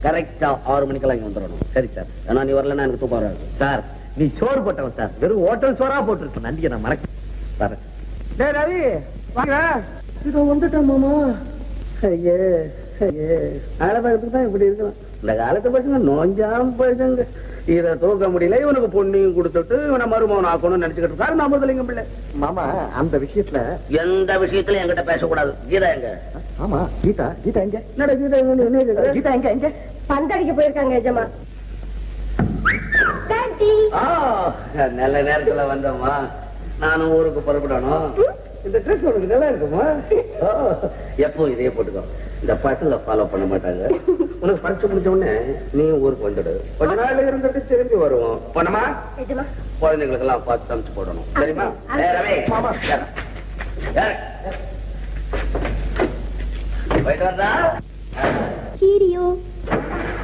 கரெக்டா ஆறு மணிக்கெல்லாம் இங்க வந்துடணும் சரி சார் ஏன்னா நீ வரலன்னா எனக்கு தூக்கம் வராது சார் நீ சோறு போட்டவன் சார் வெறும் ஹோட்டல் சோறா போட்டுருக்க நன்றியை நான் மறக்க சார் டேய் ரவி வாங்க இதோ வந்துட்டேன் மாமா ஐயே ஐயே ஆலபாகத்துக்கு தான் இப்படி இருக்கலாம் இந்த காலத்து பசங்க நோஞ்சாம பசங்க இத தூக்க முடியல இவனுக்கு பொண்ணையும் கொடுத்துட்டு இவனை மருமகன் ஆக்கணும்னு நினைச்சுக்கிட்டு இருக்காரு நான் முதலிங்க பிள்ளை மாமா அந்த விஷயத்துல எந்த விஷயத்திலும் என்கிட்ட பேசக்கூடாது கீதா எங்க ஆமா கீதா கீதா எங்க என்னடா கீதா எங்க நீ என்ன கேக்குற? கீதா எங்க எங்க பந்தடிக்க போயிருக்காங்க எஜமா டாடி ஆ, நல்ல நேரத்துல வந்தோமா நானும் ஊருக்கு புறப்படணும் இந்த ட்ரெஸ் உனக்கு நல்லா இருக்குமா ஓ, எப்போ இதையே போட்டுக்கோ இந்த பசங்க ஃபாலோ பண்ண மாட்டாங்க உனக்கு பரிசு முடிஞ்ச உடனே நீ ஊருக்கு வந்துடு கொஞ்ச நாள் இருந்துட்டு திரும்பி வருவோம் பண்ணமா எஜமா குழந்தைங்களுக்கு எல்லாம் பார்த்து சமைச்சு போடணும் சரிமா ஆ. ஏய், ரவி, மாமா ஏறு. ஏறு. போயிட்டு வரதா சீரியோ